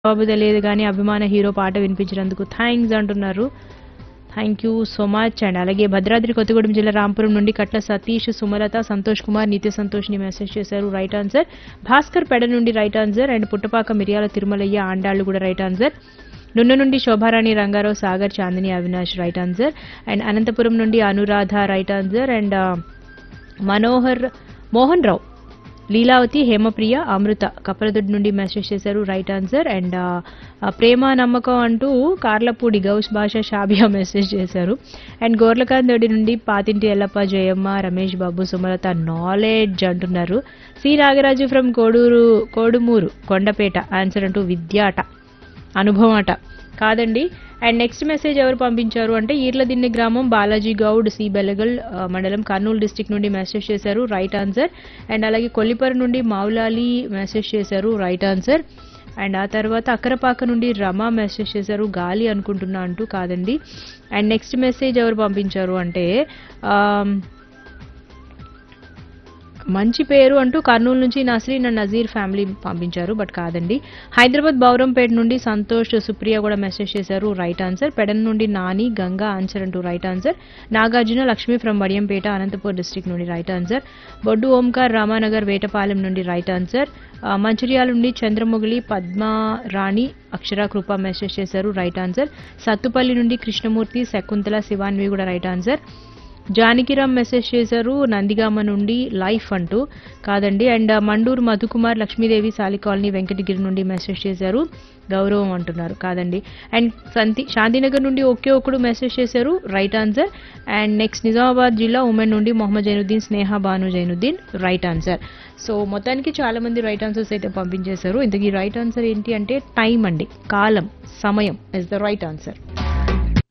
జవాబు తెలియదు కానీ అభిమాన హీరో పాట వినిపించినందుకు థ్యాంక్స్ అంటున్నారు thank you so much and అలాగే భద్రాద్రి కొత్తగూడెం జిల్లా రాంపురం నుండి కట్ల సతీష్ సుమలత సంతోష్ కుమార్ నిత్య సంతోష్ని మెసేజ్ చేశారు రైట్ ఆన్సర్ భాస్కర్ పెడ నుండి రైట్ ఆన్సర్ అండ్ పుట్టపాక మిరియాల తిరుమలయ్య ఆండాళ్ళు కూడా రైట్ ఆన్సర్ నున్న నుండి Shobharani Rangarao Sagar Chandini Avinash right answer and Anantapuram నుండి Anuradha right answer and Manohar Mohan Rao Leelavathi Hemapriya Amrutha Kappaladoddi నుండి మెసేజ్ చేశారు రైట్ ఆన్సర్ అండ్ ప్రేమ నమ్మకం అంటూ కార్లపూడి గౌస్ భాష షాబియా మెసేజ్ చేశారు అండ్ గోర్లకాందొడి నుండి పాతింటి ఎల్లప్ప జయమ్మ రమేష్ బాబు సుమలత నాలెడ్జ్ అంటున్నారు C Nagaraju from Kodur Kodumuru Kondapeta answer అంటూ విద్యాట అనుభవం అట కాదండి అండ్ నెక్స్ట్ మెసేజ్ ఎవరు పంపించారు అంటే ఈర్లదిన్నె గ్రామం బాలాజీ గౌడ్ సి బెలగల్ ఆ, మండలం కర్నూలు డిస్టిక్ నుండి మెసేజ్ చేశారు రైట్ ఆన్సర్ అండ్ అలాగే కొల్లిపర నుండి మౌలాలి మెసేజ్ చేశారు రైట్ ఆన్సర్ అండ్ ఆ తర్వాత అక్కరపాక నుండి రమ మెసేజ్ చేశారు గాలి అనుకుంటున్నా అంటూ కాదండి అండ్ నెక్స్ట్ మెసేజ్ ఎవరు పంపించారు అంటే ఆమ్, మంచి పేరు అంటూ కర్నూలు నుంచి నస్రీన్ అండ్ నజీర్ ఫ్యామిలీ పంపించారు బట్ కాదండి హైదరాబాద్ బౌరంపేట నుండి సంతోష్ సుప్రియ కూడా మెసేజ్ చేశారు రైట్ ఆన్సర్ పెడన్ నుండి నాని గంగా ఆన్సర్ అంటూ right answer Nagarjuna Lakshmi from Vadiyampeta Anantapur district నుండి రైట్ ఆన్సర్ బొడ్డు ఓంకార్ రామానగర్ వేటపాలెం నుండి రైట్ ఆన్సర్ ఆ, మంచిర్యాల నుండి చంద్రముగిలి పద్మారాణి అక్షర కృప మెసేజ్ చేశారు రైట్ ఆన్సర్ సత్తుపల్లి నుండి కృష్ణమూర్తి శకుంతల శివాన్వి కూడా రైట్ ఆన్సర్ జానకిరామ్ మెసేజ్ చేశారు నందిగామ నుండి లైఫ్ అంటూ కాదండి అండ్ మండూరు మధుకుమార్ లక్ష్మీదేవి సాలి కాలనీ వెంకటగిరి నుండి మెసేజ్ చేశారు గౌరవం అంటున్నారు కాదండి అండ్ సంతి శాంతినగర్ నుండి ఒకే ఒకడు మెసేజ్ చేశారు right answer and next Nizamabad జిల్లా ఉమెన్ నుండి Mohammed Zainuddin Sneha Banu Zainuddin right answer so మొత్తానికి చాలా మంది రైట్ ఆన్సర్స్ అయితే పంపించేశారు ఇంతకీ రైట్ ఆన్సర్ ఏంటి అంటే టైం అండి కాలం సమయం ఇస్ ద రైట్ ఆన్సర్